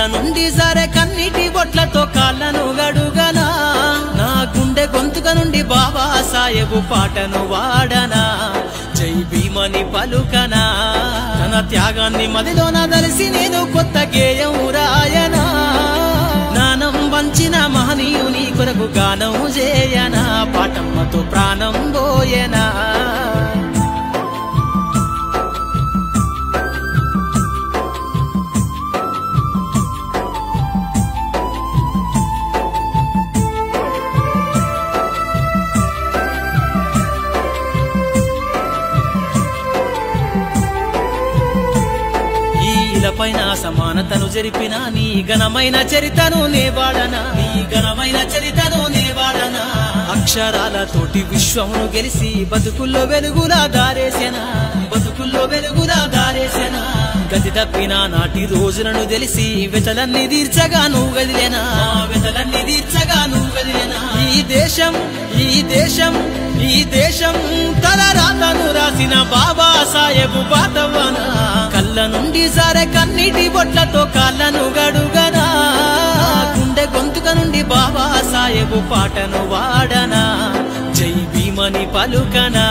నుండి సరే కన్నీటి బొట్లతో కాళ్ళను గడుగనా నా గుండె గొంతుక నుండి బాబా సాయబు పాటను వాడనా జై భీమని పలుకనా తన త్యాగాన్ని మదిలోన దలిసి నేను కొత్త గేయం రాయనా జ్ఞానం వంచిన మహనీయుని కొరకు గానం చేయనా పాటమ్మతో ప్రాణం పోయనా ఈ ఇలపైన సమానతను జరిపిన నీ ఘనమైన చరితను నేవాడనా నీ ఘనమైన చరితను నేవాడనా అక్షరాలతోటి విశ్వమును గెలిసి బతుకుల్లో వెలుగులా దారేసెనా బతుకుల్లో వెలుగులా దారేసెనా గతి తప్పిన నాటి రోజులను తెలిసి వెతలన్నీ తీర్చగా నువ్వు గదిలేనా వెతలన్నీ తీర్చగా నువ్వు గదిలేనా ఈ దేశం ఈ దేశం ఈ దేశం తలరాతను రాసిన బాబా సాహెబు బాతవ్వనా కళ్ళ నుండి సారే కన్నీటి బొట్లతో కాళ్ళను గడుగనా గుండె గొంతుక నుండి బాబా సాహెబు పాటను వాడనా జై భీమని పలుకనా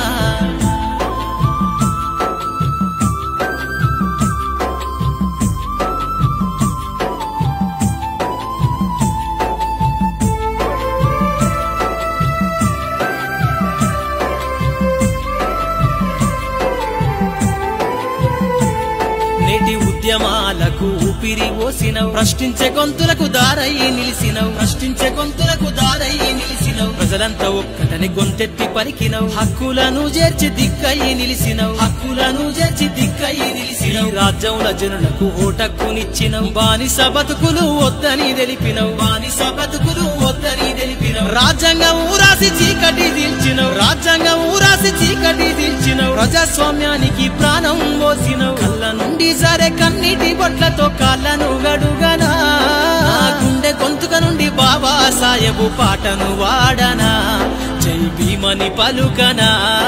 నేటి ఉద్యమాలకు ఊపిరి ఓసినవు ప్రశ్నించే గొంతులకు దారయ్యి నిలిసినవు ప్రశ్నించే గొంతులకు దారయ్యి నిలిసినవు ప్రజలంతా ఒక్కటని గొంతెత్తి పలికినవు హక్కులను చేర్చి దిక్కయ్యి నిలిసినవు హక్కులను చేర్చి దిక్కయ్యి నిలిసినవు రాజ్యంల జనులకు ఓటక్కునిచ్చినవు బానిస బతుకులు వద్దని తెలిపినవు బానిస బతుకులు వద్దని తెలిపినవు రాజ్యాంగం ఊరాసి చీకటి తీల్చినవు రాజ్యాంగం ఊరాసి చీకటి తీల్చినవు ప్రజాస్వామ్యానికి ప్రాణం పోసినవు కళ్ళ నుండి సరే కన్నీటి బొట్లతో కాళ్ళను గడుగనా నా గుండె గొంతుక నుండి బాబా సాయబు పాటను వాడనా జై భీమని పలుకనా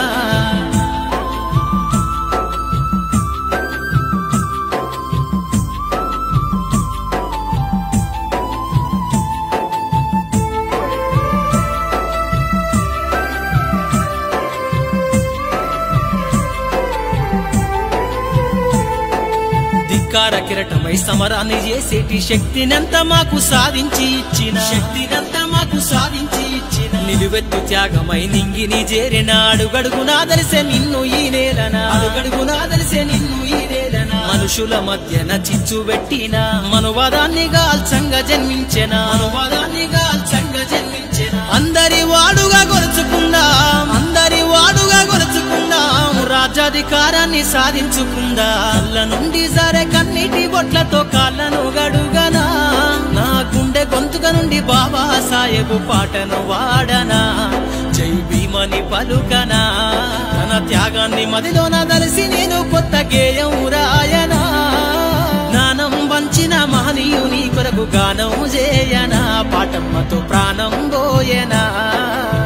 ధిక్కార కిరటమై సమరాన్ని చేసేటి శక్తినంతా మాకు సాధించి ఇచ్చిన శక్తినంతా మాకు సాధించి ఇచ్చిన నిలువెత్తు త్యాగమై నింగిని చేరిన అడుగడుగునా దలిసే నిన్ను ఈ నేలన అడుగడుగునా దలిసే నిన్ను ఈ నేలన మనుషుల మధ్యన చిచ్చు పెట్టిన మనువాదాన్ని గాల్చంగా జన్మించిన మనువాదాన్ని గాల్చంగా జన్మించిన అందరి వాడుగా గొలుచుకుందాం అందరి వాడుగా గొలుచుకుందాం రాజ్యాధికారాన్ని సాధించుకుందా కళ్ళ నుండి సరే కన్నీటి బొట్లతో కాళ్ళను గడుగనా నా గుండె గొంతుక నుండి బాబా సాహెబు పాటను వాడనా జై భీమని పలుకనా తన త్యాగాన్ని మదిలోన దలిసి నేను కొత్త గేయం రాయనా జ్ఞానం వంచిన మహనీయుని కొరకు గానం చేయనా పాటమ్మతో ప్రాణం పోయనా